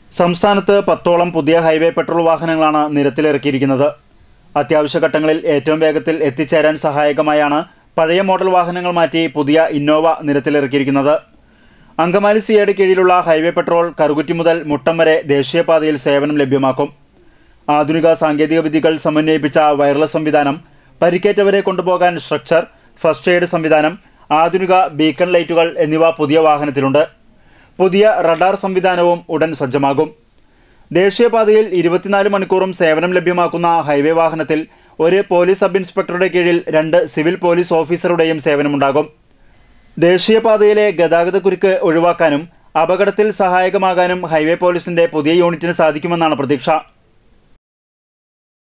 സംസ്ഥാനത്ത് പത്തോളം പുതിയ ഹൈവേ പെട്രോൾ വാഹനങ്ങളാണ് നിരത്തിലിറക്കിയിരിക്കുന്നത് അത്യാവശ്യ ഘട്ടങ്ങളിൽ ഏറ്റവും വേഗത്തിൽ എത്തിച്ചേരാൻ സഹായകമായാണ് പഴയ മോഡൽ വാഹനങ്ങൾ മാറ്റി പുതിയ ഇന്നോവ നിരത്തിലിറക്കിയിരിക്കുന്നത് അങ്കമാലി സിയുടെ കീഴിലുള്ള ഹൈവേ പെട്രോൾ കറുകുറ്റി മുതൽ മുട്ടം വരെ ദേശീയപാതയിൽ സേവനം ലഭ്യമാക്കും ആധുനിക സാങ്കേതിക വിദ്യകൾ സമന്വയിപ്പിച്ച വയർലെസ് സംവിധാനം പരിക്കേറ്റവരെ കൊണ്ടുപോകാൻ സ്ട്രക്ചർ ഫസ്റ്റ് എയ്ഡ് സംവിധാനം ആധുനിക ബീക്കൺ ലൈറ്റുകൾ എന്നിവ പുതിയ വാഹനത്തിലുണ്ട് പുതിയ റഡാർ സംവിധാനവും ഉടൻ സജ്ജമാകും ദേശീയപാതയിൽ ഇരുപത്തിനാല് മണിക്കൂറും സേവനം ലഭ്യമാക്കുന്ന ഹൈവേ വാഹനത്തിൽ ഒരു പോലീസ് സബ് ഇൻസ്പെക്ടറുടെ കീഴിൽ രണ്ട് സിവിൽ പോലീസ് ഓഫീസറുടെയും സേവനമുണ്ടാകും ദേശീയപാതയിലെ ഗതാഗതക്കുരുക്ക് ഒഴിവാക്കാനും അപകടത്തിൽ സഹായകമാകാനും ഹൈവേ പോലീസിന്റെ പുതിയ യൂണിറ്റിന് സാധിക്കുമെന്നാണ് പ്രതീക്ഷ